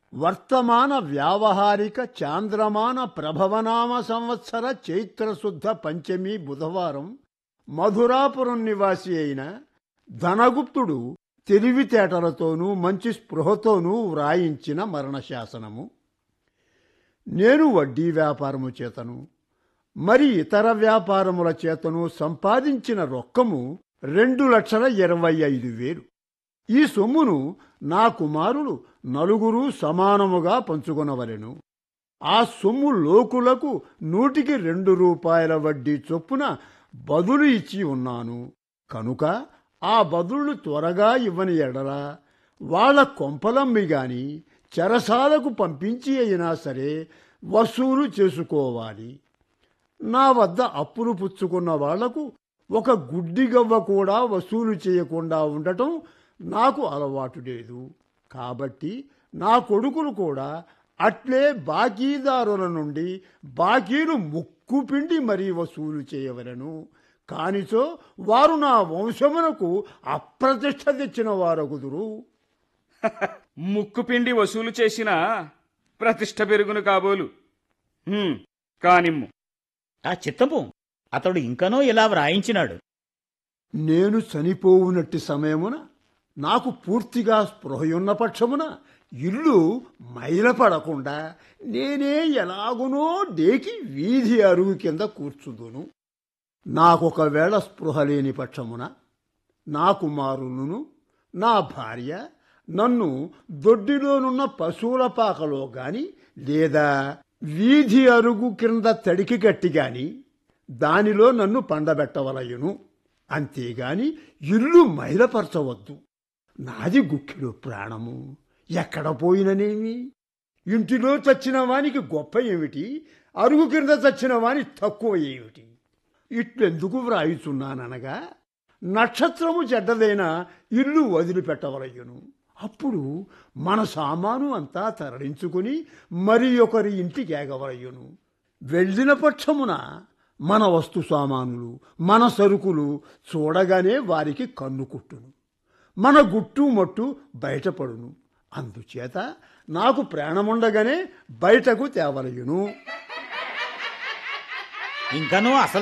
వర్తమాన వ్యావహారిక చాంద్రమాన ప్రభవనామ సంవత్సర చైత్రశుద్ధ పంచమి బుధవారం మధురాపురం నివాసి అయిన ధనగుప్తుడు తెలివితేటలతోనూ మంచి స్పృహతోనూ వ్రాయించిన మరణశాసనము నేను వడ్డీ వ్యాపారము చేతను మరి ఇతర వ్యాపారముల చేతను సంపాదించిన రొక్కము రెండు లక్షల ఇరవై ఐదు వేలు ఈ సొమ్మును నా కుమారులు నలుగురు సమానముగా పంచుకొనవలెను ఆ సొమ్ము లోకులకు నూటికి రెండు రూపాయల వడ్డీ చొప్పున బదులు ఇచ్చి ఉన్నాను కనుక ఆ బదులు త్వరగా ఇవ్వని ఎడలా వాళ్ళ కొంపలమ్మి గాని చెరసాలకు పంపించి అయినా సరే వసూలు చేసుకోవాలి నా వద్ద అప్పులు పుచ్చుకున్న వాళ్లకు ఒక గుడ్డి గవ్వ కూడా వసూలు చేయకుండా ఉండటం నాకు అలవాటు లేదు కాబట్టి నా కొడుకులు కూడా అట్లే బాకీదారుల నుండి బాకీలు ముక్కుపిండి మరీ వసూలు చేయవలను కానిచో వారు నా వంశమునకు అప్రతిష్ట తెచ్చిన వారగుదురు ముక్కు పిండి వసూలు చేసిన ప్రతిష్ట పెరుగును కాబోలు హ్మ్, కానిమ్ము ఆ చిత్తపు అతడు ఇంకనో ఇలా వ్రాయించినాడు నేను చనిపోవునట్టి సమయమున నాకు పూర్తిగా స్పృహయున్న పక్షమున ఇల్లు మైలపడకుండా నేనే ఎలాగునో డేకి వీధి అరుగు కింద కూర్చుదును నాకొకవేళ స్పృహ లేని పక్షమున నా కుమారులను నా భార్య నన్ను దొడ్డిలోనున్న పశువుల పాకలో గాని లేదా వీధి అరుగు క్రింద తడికి గట్టి గాని దానిలో నన్ను పండబెట్టవలయును అంతేగాని ఇల్లు మైలపరచవద్దు నాది గుక్కిడు ప్రాణము ఎక్కడ పోయిననేమి ఇంటిలో చచ్చిన వానికి గొప్ప ఏమిటి అరుగు కింద చచ్చిన వాని తక్కువ ఏమిటి ఇట్లెందుకు వ్రాయుచున్నాననగా నక్షత్రము చెడ్డదైన ఇల్లు వదిలిపెట్టవలయును అప్పుడు మన సామాను అంతా తరలించుకుని మరి ఒకరి ఇంటికి ఏగవలయును వెళ్ళిన పక్షమున మన వస్తు సామానులు మన సరుకులు చూడగానే వారికి కన్ను కుట్టును మన గుట్టు మట్టు బయటపడును అందుచేత నాకు ప్రాణముండగానే బయటకు తేవలయును ఇంకనూ అసలు